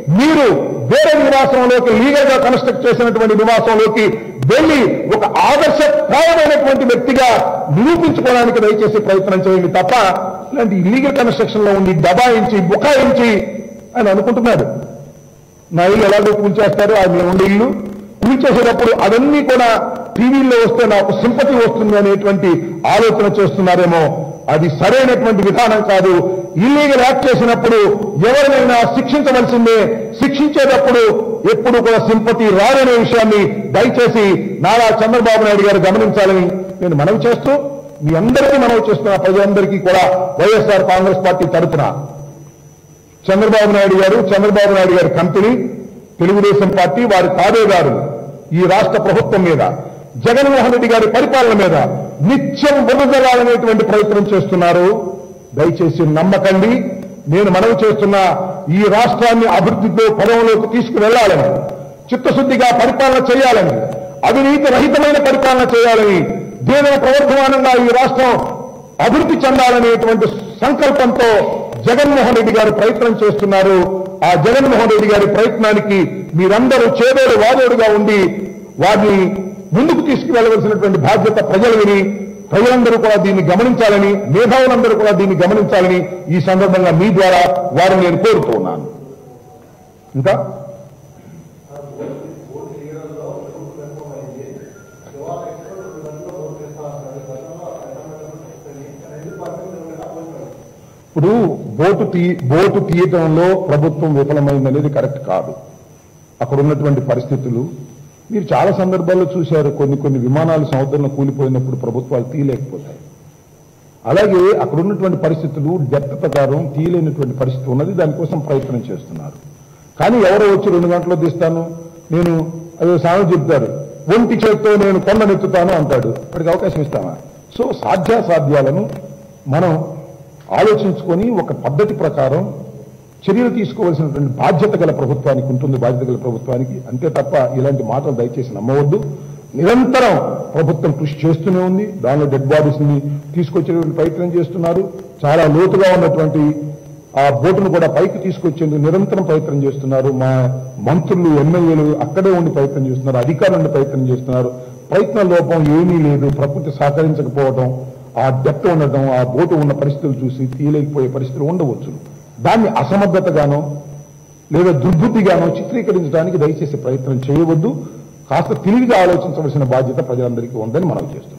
మీరు వేరే నివాసంలోకి లీగల్ గా కన్స్ట్రక్ట్ చేసినటువంటి నివాసంలోకి వెళ్లి ఒక ఆదర్శప్రాయమైనటువంటి వ్యక్తిగా నిరూపించుకోవడానికి దయచేసి ప్రయత్నం చేయండి తప్ప ఇలాంటి ఇల్లీగల్ కన్స్ట్రక్షన్ లో ఉండి దబాయించి బుకాయించి ఆయన అనుకుంటున్నాడు నా ఇల్లు ఎలాగో కూల్చేస్తారు అది నేను ఉండే ఇల్లు కూల్చేసేటప్పుడు అవన్నీ కూడా టీవీల్లో వస్తే నాకు సింపతి వస్తుంది అనేటువంటి ఆలోచన చేస్తున్నారేమో అది సరైనటువంటి విధానం కాదు ఇల్లీగల్ యాక్ట్ చేసినప్పుడు ఎవరినైనా శిక్షించవలసిందే శిక్షించేటప్పుడు ఎప్పుడు కూడా సింపతి రాదనే విషయాన్ని దయచేసి నారా చంద్రబాబు నాయుడు గారు గమనించాలని నేను మనవి చేస్తూ మీ అందరికీ మనవి చేస్తున్న ప్రజలందరికీ కూడా వైఎస్ఆర్ కాంగ్రెస్ పార్టీ తరఫున చంద్రబాబు నాయుడు గారు చంద్రబాబు నాయుడు గారి కంపెనీ తెలుగుదేశం పార్టీ వారి తాబేదారులు ఈ రాష్ట్ర ప్రభుత్వం మీద జగన్మోహన్ రెడ్డి గారి పరిపాలన మీద నిత్యం బురదలాలనేటువంటి ప్రయత్నం చేస్తున్నారు దయచేసి నమ్మకండి నేను మనవి చేస్తున్న ఈ రాష్ట్రాన్ని అభివృద్ధితో పదంలోకి తీసుకువెళ్లాలని చిత్తశుద్ధిగా పరిపాలన చేయాలని అవినీతి రహితమైన పరిపాలన చేయాలని దీని ప్రవర్ధమానంగా ఈ రాష్ట్రం అభివృద్ధి చెందాలనేటువంటి సంకల్పంతో జగన్మోహన్ రెడ్డి గారు ప్రయత్నం చేస్తున్నారు ఆ జగన్మోహన్ రెడ్డి గారి ప్రయత్నానికి మీరందరూ చేదోడు వాదోడుగా ఉండి వారిని ముందుకు తీసుకువెళ్ళవలసినటువంటి బాధ్యత ప్రజలు విని ప్రజలందరూ కూడా దీన్ని గమనించాలని మేధావులందరూ కూడా దీన్ని గమనించాలని ఈ సందర్భంగా మీ ద్వారా వారిని నేను కోరుతూ ఉన్నాను ఇంకా ఇప్పుడు బోటు తీ బోటు తీయటంలో ప్రభుత్వం విఫలమైందనేది కరెక్ట్ కాదు అక్కడ ఉన్నటువంటి పరిస్థితులు మీరు చాలా సందర్భాల్లో చూశారు కొన్ని కొన్ని విమానాలు సముద్రంలో కూలిపోయినప్పుడు ప్రభుత్వాలు తీయలేకపోతాయి అలాగే అక్కడ ఉన్నటువంటి పరిస్థితులు డెప్త్ ప్రకారం తీయలేనటువంటి పరిస్థితి ఉన్నది దానికోసం ప్రయత్నం చేస్తున్నారు కానీ ఎవరో వచ్చి రెండు గంటల్లో తీస్తాను నేను అదే సామెత చెప్తారు ఒంటి చేత్తో నేను కొండనెత్తుతాను అంటాడు వాడికి అవకాశం ఇస్తామా సో సాధ్యాసాధ్యాలను మనం ఆలోచించుకొని ఒక పద్ధతి ప్రకారం చర్యలు తీసుకోవాల్సినటువంటి బాధ్యత గల ప్రభుత్వానికి ఉంటుంది బాధ్యత గల ప్రభుత్వానికి అంతే తప్ప ఇలాంటి మాటలు దయచేసి నమ్మవద్దు నిరంతరం ప్రభుత్వం కృషి చేస్తూనే ఉంది దానిలో డెడ్ బాడీస్ ని తీసుకొచ్చేటువంటి ప్రయత్నం చేస్తున్నారు చాలా లోతుగా ఉన్నటువంటి ఆ బోటును కూడా పైకి తీసుకొచ్చేందుకు నిరంతరం ప్రయత్నం చేస్తున్నారు మా మంత్రులు ఎమ్మెల్యేలు అక్కడే ఉండి ప్రయత్నం చేస్తున్నారు అధికారులు ఉండి ప్రయత్నం చేస్తున్నారు ప్రయత్న లోపం ఏమీ లేదు ప్రకృతి సహకరించకపోవడం ఆ డెప్త్ ఉండటం ఆ బోటు ఉన్న పరిస్థితులు చూసి తీయలేకపోయే పరిస్థితులు ఉండవచ్చు దాన్ని అసమర్థతగానో లేదా దుర్బుద్ధిగానో చిత్రీకరించడానికి దయచేసి ప్రయత్నం చేయవద్దు కాస్త తెలివిగా ఆలోచించవలసిన బాధ్యత ప్రజలందరికీ ఉందని మనం చేస్తున్నాం